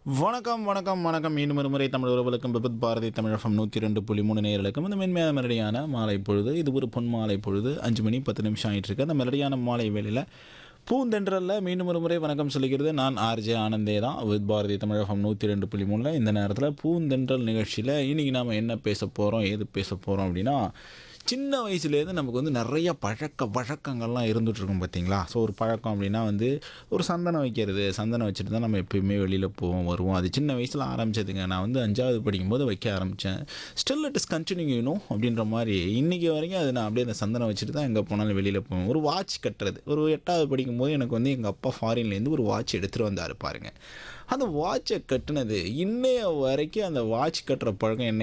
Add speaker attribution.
Speaker 1: வணக்கம் வணக்கம் வணக்கம் மீண்டும் ஒரு முறை தமிழ் உறவுகளுக்கும் விபத் பாரதி தமிழகம் நூற்றி ரெண்டு புள்ளி மூணு நேர்களுக்கும் இந்த மென்மையான மெலடியான மாலை பொழுது இது ஒரு பொன் மாலை பொழுது அஞ்சு மணி பத்து நிமிஷம் ஆகிட்டு இருக்கு அந்த மெலடியான மாலை வேளையில் பூந்தென்றலில் மீண்டும் ஒரு முறை வணக்கம் சொல்லிக்கிறது நான் ஆர்ஜே ஆனந்தே தான் வித் பாரதி தமிழகம் நூற்றி ரெண்டு புள்ளி மூணில் இந்த நேரத்தில் பூந்தென்றல் நிகழ்ச்சியில் இன்றைக்கி நாம் என்ன பேச போகிறோம் ஏது பேச போகிறோம் அப்படின்னா சின்ன வயசுலேருந்து நமக்கு வந்து நிறைய பழக்க வழக்கங்கள்லாம் இருந்துகிட்ருக்கும் பார்த்தீங்களா ஸோ ஒரு பழக்கம் அப்படின்னா வந்து ஒரு சந்தனம் வைக்கிறது சந்தனம் வச்சுட்டு தான் நம்ம எப்பயுமே வெளியில் போவோம் வருவோம் அது சின்ன வயசில் ஆரம்பிச்சதுங்க நான் வந்து அஞ்சாவது படிக்கும்போது வைக்க ஆரம்பித்தேன் ஸ்டில் இட் இஸ் கண்டினியூ யூனும் அப்படின்ற மாதிரி இன்றைக்கி வரைக்கும் அது நான் அப்படியே அந்த சந்தனம் வச்சுட்டு தான் எங்கே போனாலும் வெளியில் போவேன் ஒரு வாட்ச் கட்டுறது ஒரு எட்டாவது படிக்கும்போது எனக்கு வந்து எங்கள் அப்பா ஃபாரின்லேருந்து ஒரு வாட்ச் எடுத்துகிட்டு வந்தார் பாருங்கள் அந்த வாட்சை கட்டினது இன்னைய வரைக்கும் அந்த வாட்ச் கட்டுற பழக்கம் என்ன